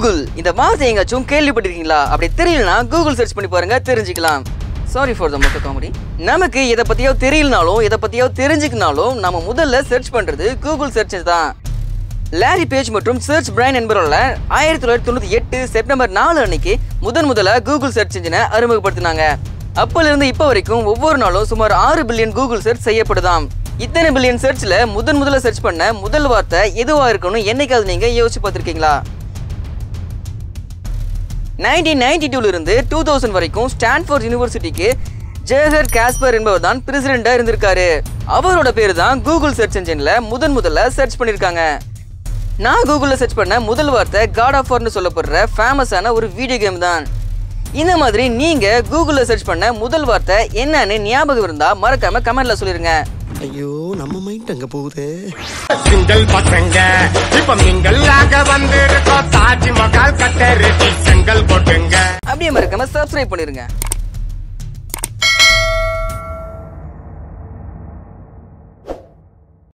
Google இந்த வார்த்தை எங்காச்சும் கேள்விப்பட்டிருக்கீங்களா அப்படி தெரியலனா கூகுள் சர்ச் பண்ணி பாருங்க தெரிஞ்சுக்கலாம் சாரி ஃபார் த மொக்க காமெடி நமக்கு எதை பத்தியோ தெரியலனாலும் எதை பத்தியோ தெரிஞ்சுக்கினாலும் நம்ம முதல்ல சர்ச் பண்றது கூகுள் சர்ச் தான் லாரி பேஜ் மற்றும் சர்ச் பிரைன் என்பவரால் ஆயிரத்தி தொள்ளாயிரத்தி தொண்ணூத்தி எட்டு செப்டம்பர் நாலு அன்னைக்கு முதன் முதல்ல கூகுள் சர்ச் இன்ஜினை அறிமுகப்படுத்தினாங்க அப்பல இருந்து இப்போ வரைக்கும் ஒவ்வொரு நாளும் சுமார் ஆறு பில்லியன் கூகுள் சர்ச் செய்யப்படுதாம் இத்தனை பில்லியன் சர்ச்ல முதன் முதல்ல சர்ச் பண்ண முதல் வார்த்தை எதுவா இருக்கணும் என்னைக்காவது நீங்க யோசிச்சு பார்த்திருக்கீங்களா நைன்டீன் நைன்டி டூல இருந்து டூ தௌசண்ட் வரைக்கும் ஸ்டான்ஃபோர்ட் யூனிவர்சிட்டிக்கு ஜேஹர் காஸ்பர் என்பவர் தான் பிரசிடெண்டா இருந்திருக்காரு அவரோட பேரு தான் கூகுள் சர்ச் இன்ஜின்ல முதன் முதல்ல சர்ச் பண்ணிருக்காங்க நான் கூகுள்ல சர்ச் பண்ண முதல் வார்த்தை காட் ஆஃப் வார்னு சொல்லப்படுற ஃபேமஸான ஒரு வீடியோ கேம் தான் இந்த மாதிரி நீங்க கூகுள்ல சர்ச் பண்ண முதல் வார்த்தை என்னன்னு ஞாபகம் இருந்தா மறக்காம கமெண்ட்ல சொல்லிருங்க ஐயோ நம்ம மைண்ட் அங்க போகுதே சிங்கிள் பசங்க இப்ப மிங்கல் ஆக வந்திருக்கோம் தாஜ்மஹால் கட்ட ரெடி செங்கல் போட்டுங்க அப்படியே மறக்காம சப்ஸ்கிரைப் பண்ணிருங்க